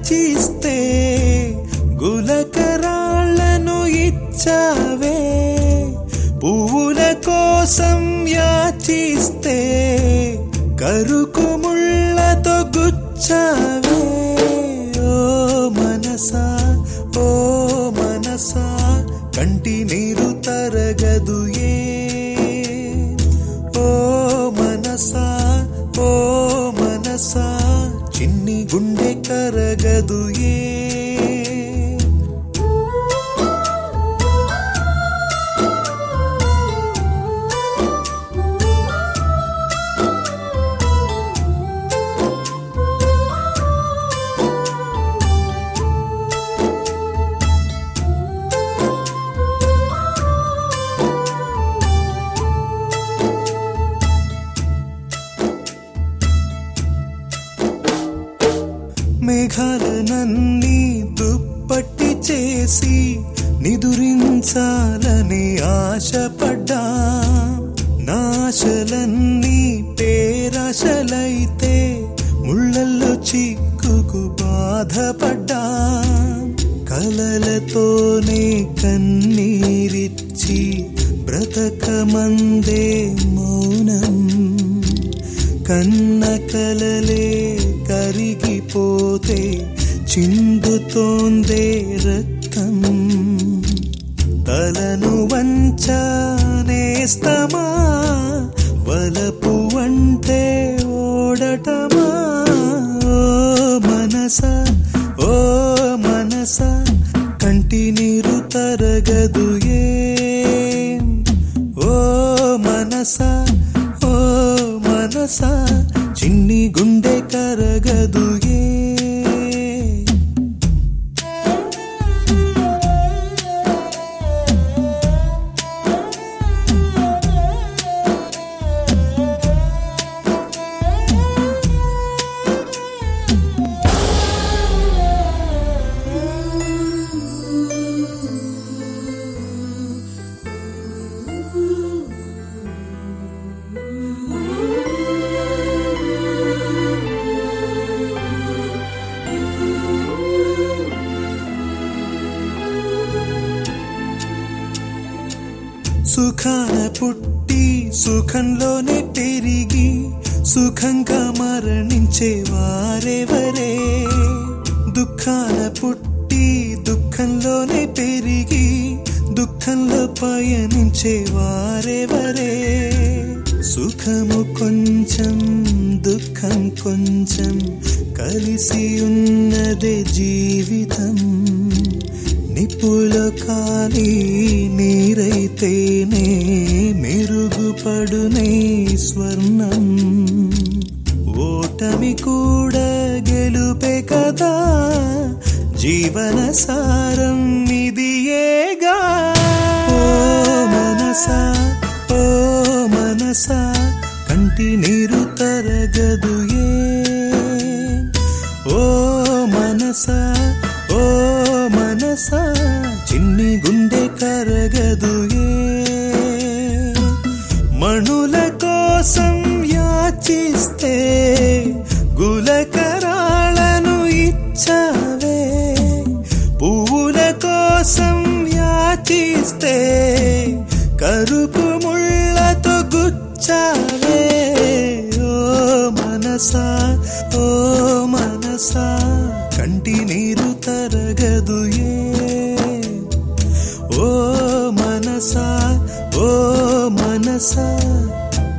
యాచిస్తే గులకరాళ్లను ఇచ్చావే పువ్వుల కోసం యాచిస్తే కరుకు ముళ్ళతో గుచ్చావే ఓ మనసా ఓ మనసా కంటి నీరు తరగదు ఏ ఓ మనసా ఓ మనసా చిన్ని గుండె కరగదు ఏ మేఘాలనన్నీ దుప్పట్టి చేసి నిదురించాలని ఆశపడ్డా నాశలన్నీ పేరాశలైతే ముళ్ళల్లో చిక్కుకు బాధపడ్డా కలలతోనే కన్నీరిచ్చి బ్రతకమందే మౌనం కన్న కలలే కరిగిపోతే చిందుతోందే రక్తం తలను వంచనేస్తమా వలపు అంటే ఓడటమా ఓ మనసా ఓ మనసా కంటి నీరు తరగదు ఏ ఓ మనసా ఓ మనసా చిన్ని గుండె కరగదు ఏ సుఖాన పుట్టి సుఖంలోనే పెరిగి సుఖంగా మరణించే వారెవరే దుఃఖాన పుట్టి దుఃఖంలోనే పెరిగి దుఃఖంలో పయనించే వారెవరే సుఖము కొంచెం దుఃఖం కొంచెం కలిసి ఉన్నదే జీవితం నిప్పులో కాలి నీరైతేనే మెరుగుపడునే స్వర్ణం ఓటమి కూడా గెలుపే కదా జీవన సారం ఇదియేగా ఓ మనసా ఓ మనసా కంటి నీరు తరగదు ఏ ఓ మనసా ఓ మనసా చిన్ని గుండె కరగదు ఏ మణుల కోసం యాచిస్తే గులకరాళను ఇచ్చావే పువ్వుల కోసం యాచిస్తే కరుపు ముళ్ళతో గుచ్చావే ఓ మనసా ఓ మనసా కంటి నీరు తరగదు ఏ ఓ మనసా ఓ మనసా